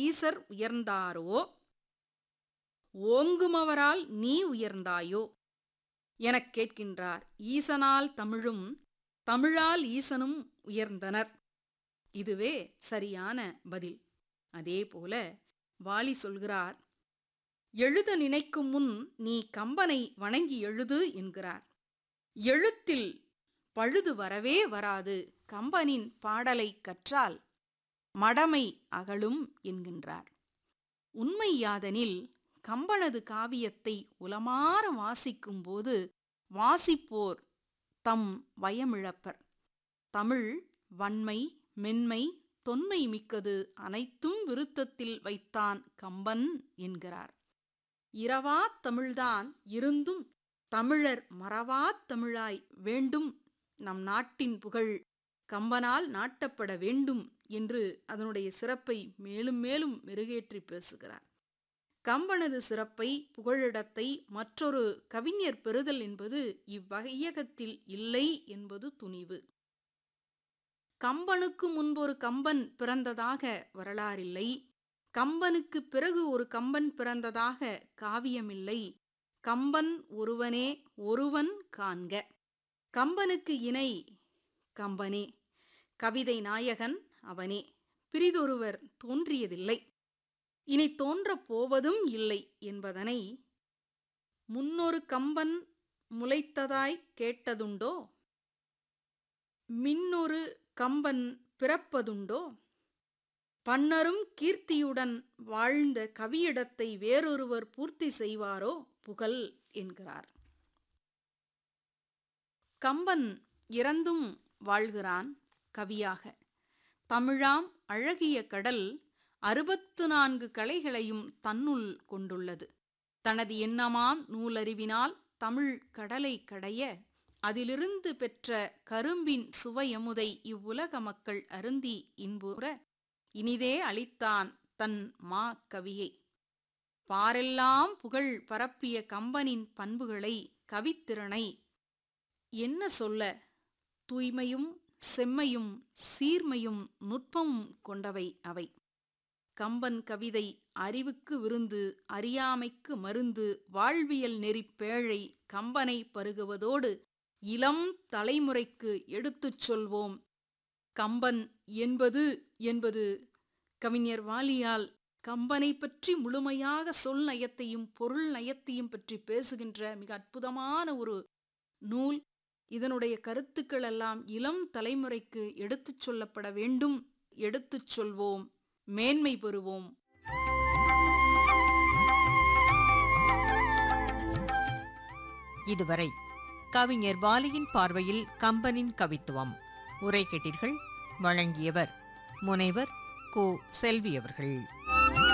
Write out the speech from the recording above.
ஈசர் உயர்ந்தாரோ ஓங்குமவரால் நீ உயர்ந்தாயோ எனக் கேட்கின்றார் ஈசனால் தமிழும் தமிழால் ஈசனும் உயர்ந்தனர் இதுவே சரியான பதில் அதேபோல வாலி சொல்கிறார் எழுத நினைக்கும் முன் நீ கம்பனை வணங்கி எழுது என்கிறார் எழுத்தில் பழுது வரவே வராது கம்பனின் பாடலை கற்றால் மடமை அகலும் என்கின்றார் உண்மை யாதனில் கம்பனது காவியத்தை உலமாற வாசிக்கும்போது வாசிப்போர் தம் வயமிழப்பர் தமிழ் வன்மை மென்மை தொன்மை மிக்கது அனைத்தும் விருத்தத்தில் வைத்தான் கம்பன் என்கிறார் இரவாத் தமிழ்தான் இருந்தும் தமிழர் மறவாத் தமிழாய் வேண்டும் நம் நாட்டின் புகழ் கம்பனால் நாட்டப்பட வேண்டும் என்று அதனுடைய சிறப்பை மேலும் மேலும் மெருகேற்றி பேசுகிறார் கம்பனது சிறப்பை புகழிடத்தை மற்றொரு கவிஞர் பெறுதல் என்பது இவ்வகையகத்தில் இல்லை என்பது துணிவு கம்பனுக்கு முன்பொரு கம்பன் பிறந்ததாக வரலாறில்லை கம்பனுக்கு பிறகு ஒரு கம்பன் பிறந்ததாக காவியமில்லை கம்பன் ஒருவனே ஒருவன் காண்க கம்பனுக்கு இணை கம்பனே கவிதை நாயகன் அவனே பிரிதொருவர் தோன்றியதில்லை இனி தோன்றப் போவதும் இல்லை என்பதனை முன்னொரு கம்பன் முளைத்ததாய் கேட்டதுண்டோ மின்னொரு கம்பன் பிறப்பதுண்டோ பன்னரும் கீர்த்தியுடன் வாழ்ந்த கவியிடத்தை வேறொருவர் பூர்த்தி செய்வாரோ புகழ் என்கிறார் கம்பன் இறந்தும் வாழ்கிறான் கவியாக தமிழாம் அழகிய கடல் அறுபத்து நான்கு கலைகளையும் தன்னுள் கொண்டுள்ளது தனது எண்ணமாம் நூலறிவினால் தமிழ் கடலை கடைய அதிலிருந்து பெற்ற கரும்பின் சுவையமுதை இவ்வுலக மக்கள் அருந்தி இன்புற இனிதே அளித்தான் தன் மா கவியை பாரெல்லாம் புகழ் பரப்பிய கம்பனின் பண்புகளை கவித்திறனை என்ன சொல்ல தூய்மையும் செம்மையும் சீர்மையும் நுட்பமும் கொண்டவை அவை கம்பன் கவிதை அறிவுக்கு விருந்து அறியாமைக்கு மருந்து வாழ்வியல் நெறி பேழை கம்பனை பருகுவதோடு இளம் தலைமுறைக்கு எடுத்துச் சொல்வோம் கம்பன் என்பது என்பது கவிஞர் வாலியால் கம்பனை பற்றி முழுமையாக சொல் நயத்தையும் பொருள் நயத்தையும் பற்றி பேசுகின்ற மிக அற்புதமான ஒரு நூல் இதனுடைய கருத்துக்கள் எல்லாம் இளம் தலைமுறைக்கு எடுத்துச் சொல்லப்பட வேண்டும் எடுத்துச் சொல்வோம் மேன்மை பெறுவோம் இதுவரை கவிஞர் வாலியின் பார்வையில் கம்பனின் கவித்துவம் உரை கேட்டீர்கள் வழங்கியவர் முனைவர் கு செல்வி அவர்கள்